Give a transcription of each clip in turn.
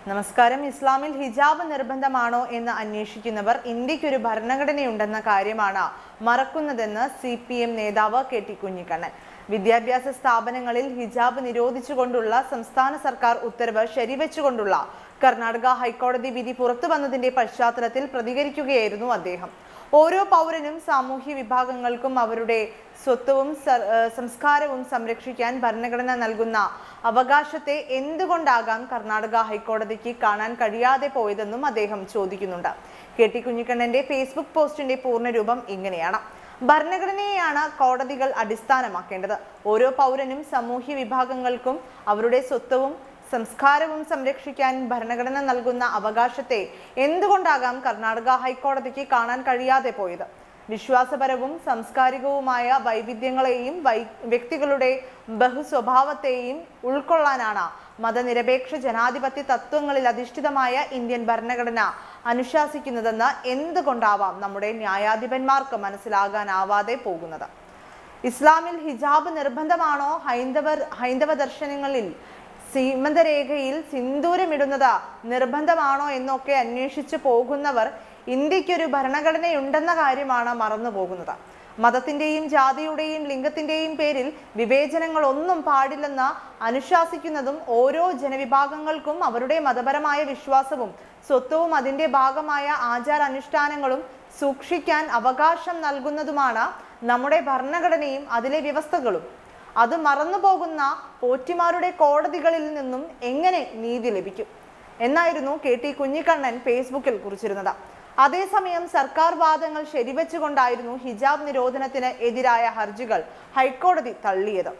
നമസ്കാരം ഇസ്ലാമിൽ ഹിജാബ് നിർബന്ധമാണോ എന്ന് അന്വേഷിക്കുന്നവർ ഇന്ത്യക്കൊരു ഭരണഘടനയുണ്ടെന്ന കാര്യമാണ് മറക്കുന്നതെന്ന് സി പി എം നേതാവ് കെ ടി കുഞ്ഞിക്കണ്ണൻ വിദ്യാഭ്യാസ സ്ഥാപനങ്ങളിൽ ഹിജാബ് നിരോധിച്ചുകൊണ്ടുള്ള സംസ്ഥാന സർക്കാർ ഉത്തരവ് ശരിവെച്ചുകൊണ്ടുള്ള കർണാടക ഹൈക്കോടതി വിധി പുറത്തു വന്നതിന്റെ പശ്ചാത്തലത്തിൽ പ്രതികരിക്കുകയായിരുന്നു അദ്ദേഹം ഓരോ പൗരനും സാമൂഹ്യ വിഭാഗങ്ങൾക്കും അവരുടെ സ്വത്വവും സ- ഏഹ് സംസ്കാരവും സംരക്ഷിക്കാൻ ഭരണഘടന നൽകുന്ന അവകാശത്തെ എന്തുകൊണ്ടാകാം കർണാടക ഹൈക്കോടതിക്ക് കാണാൻ കഴിയാതെ പോയതെന്നും അദ്ദേഹം ചോദിക്കുന്നുണ്ട് കെ ടി കുഞ്ഞിക്കണ്ണന്റെ ഫേസ്ബുക്ക് പോസ്റ്റിന്റെ പൂർണ്ണരൂപം ഇങ്ങനെയാണ് ഭരണഘടനയെയാണ് കോടതികൾ അടിസ്ഥാനമാക്കേണ്ടത് ഓരോ പൗരനും സാമൂഹ്യ വിഭാഗങ്ങൾക്കും അവരുടെ സ്വത്വവും സംസ്കാരവും സംരക്ഷിക്കാൻ ഭരണഘടന നൽകുന്ന അവകാശത്തെ എന്തുകൊണ്ടാകാം കർണാടക ഹൈക്കോടതിക്ക് കാണാൻ കഴിയാതെ പോയത് വിശ്വാസപരവും സാംസ്കാരികവുമായ വൈവിധ്യങ്ങളെയും വൈ വ്യക്തികളുടെ ബഹുസ്വഭാവത്തെയും ഉൾക്കൊള്ളാനാണ് മതനിരപേക്ഷ ജനാധിപത്യ തത്വങ്ങളിൽ അധിഷ്ഠിതമായ ഇന്ത്യൻ ഭരണഘടന അനുശാസിക്കുന്നതെന്ന് എന്തുകൊണ്ടാവാം നമ്മുടെ ന്യായാധിപന്മാർക്ക് മനസ്സിലാകാനാവാതെ പോകുന്നത് ഇസ്ലാമിൽ ഹിജാബ് നിർബന്ധമാണോ ഹൈന്ദവർ ഹൈന്ദവ ദർശനങ്ങളിൽ സീമന്തരേഖയിൽ സിന്ദൂരമിടുന്നത് നിർബന്ധമാണോ എന്നൊക്കെ അന്വേഷിച്ചു പോകുന്നവർ ഇന്ത്യക്കൊരു ഭരണഘടനയുണ്ടെന്ന കാര്യമാണ് മറന്നു പോകുന്നത് മതത്തിന്റെയും ജാതിയുടെയും ലിംഗത്തിന്റെയും പേരിൽ വിവേചനങ്ങളൊന്നും പാടില്ലെന്ന് അനുശാസിക്കുന്നതും ഓരോ ജനവിഭാഗങ്ങൾക്കും അവരുടെ മതപരമായ വിശ്വാസവും സ്വത്വവും അതിന്റെ ഭാഗമായ ആചാരാനുഷ്ഠാനങ്ങളും സൂക്ഷിക്കാൻ അവകാശം നൽകുന്നതുമാണ് നമ്മുടെ ഭരണഘടനയും അതിലെ വ്യവസ്ഥകളും അത് മറന്നുപോകുന്ന പോറ്റിമാരുടെ കോടതികളിൽ നിന്നും എങ്ങനെ നീതി ലഭിക്കും എന്നായിരുന്നു കെ ടി കുഞ്ഞിക്കണ്ണൻ ഫേസ്ബുക്കിൽ കുറിച്ചിരുന്നത് അതേസമയം സർക്കാർ വാദങ്ങൾ ശരിവെച്ചുകൊണ്ടായിരുന്നു ഹിജാബ് നിരോധനത്തിന് എതിരായ ഹർജികൾ ഹൈക്കോടതി തള്ളിയത്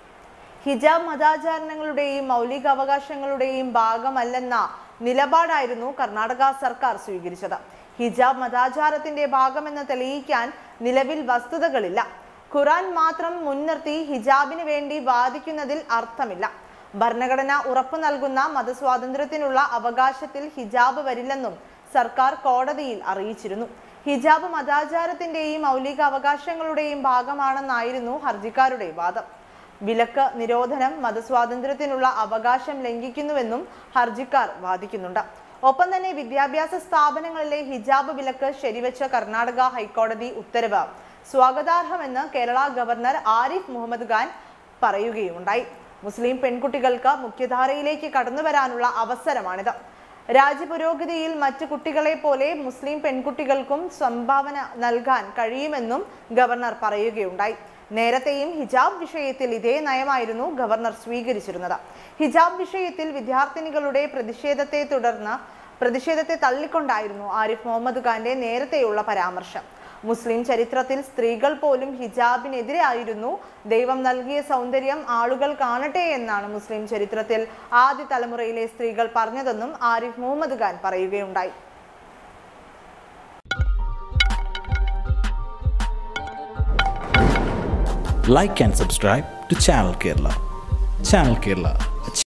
ഹിജാബ് മതാചാരണങ്ങളുടെയും മൗലികാവകാശങ്ങളുടെയും ഭാഗമല്ലെന്ന നിലപാടായിരുന്നു കർണാടക സർക്കാർ സ്വീകരിച്ചത് ഹിജാബ് മതാചാരത്തിന്റെ ഭാഗമെന്ന് തെളിയിക്കാൻ നിലവിൽ വസ്തുതകളില്ല ഖുറാൻ മാത്രം മുൻനിർത്തി ഹിജാബിന് വേണ്ടി വാദിക്കുന്നതിൽ അർത്ഥമില്ല ഭരണഘടന ഉറപ്പു നൽകുന്ന മതസ്വാതന്ത്ര്യത്തിനുള്ള അവകാശത്തിൽ ഹിജാബ് വരില്ലെന്നും സർക്കാർ കോടതിയിൽ അറിയിച്ചിരുന്നു ഹിജാബ് മതാചാരത്തിന്റെയും മൗലിക അവകാശങ്ങളുടെയും ഭാഗമാണെന്നായിരുന്നു ഹർജിക്കാരുടെ വാദം വിലക്ക് നിരോധനം മതസ്വാതന്ത്ര്യത്തിനുള്ള അവകാശം ലംഘിക്കുന്നുവെന്നും ഹർജിക്കാർ വാദിക്കുന്നുണ്ട് ഒപ്പം തന്നെ വിദ്യാഭ്യാസ സ്ഥാപനങ്ങളിലെ ഹിജാബ് വിലക്ക് ശരിവെച്ച കർണാടക ഹൈക്കോടതി ഉത്തരവ് സ്വാഗതാർഹമെന്ന് കേരള ഗവർണർ ആരിഫ് മുഹമ്മദ് ഖാൻ പറയുകയുണ്ടായി മുസ്ലിം പെൺകുട്ടികൾക്ക് മുഖ്യധാരയിലേക്ക് കടന്നു വരാനുള്ള അവസരമാണിത് രാജ്യപുരോഗതിയിൽ മറ്റു കുട്ടികളെ പോലെ മുസ്ലിം പെൺകുട്ടികൾക്കും സംഭാവന നൽകാൻ കഴിയുമെന്നും ഗവർണർ പറയുകയുണ്ടായി നേരത്തെയും ഹിജാബ് വിഷയത്തിൽ ഇതേ നയമായിരുന്നു ഗവർണർ സ്വീകരിച്ചിരുന്നത് ഹിജാബ് വിഷയത്തിൽ വിദ്യാർത്ഥിനികളുടെ പ്രതിഷേധത്തെ തുടർന്ന് പ്രതിഷേധത്തെ തള്ളിക്കൊണ്ടായിരുന്നു ആരിഫ് മുഹമ്മദ് ഖാന്റെ നേരത്തെയുള്ള പരാമർശം മുസ്ലിം ചരിത്രത്തിൽ സ്ത്രീകൾ പോലും ഹിജാബിനെതിരായിരുന്നു ദൈവം നൽകിയ സൗന്ദര്യം ആളുകൾ കാണട്ടെ എന്നാണ് മുസ്ലിം ചരിത്രത്തിൽ ആദ്യ തലമുറയിലെ സ്ത്രീകൾ പറഞ്ഞതെന്നും ആരിഫ് മുഹമ്മദ് ഖാൻ പറയുകയുണ്ടായി like and subscribe to Channel Kerala. Channel Kerala,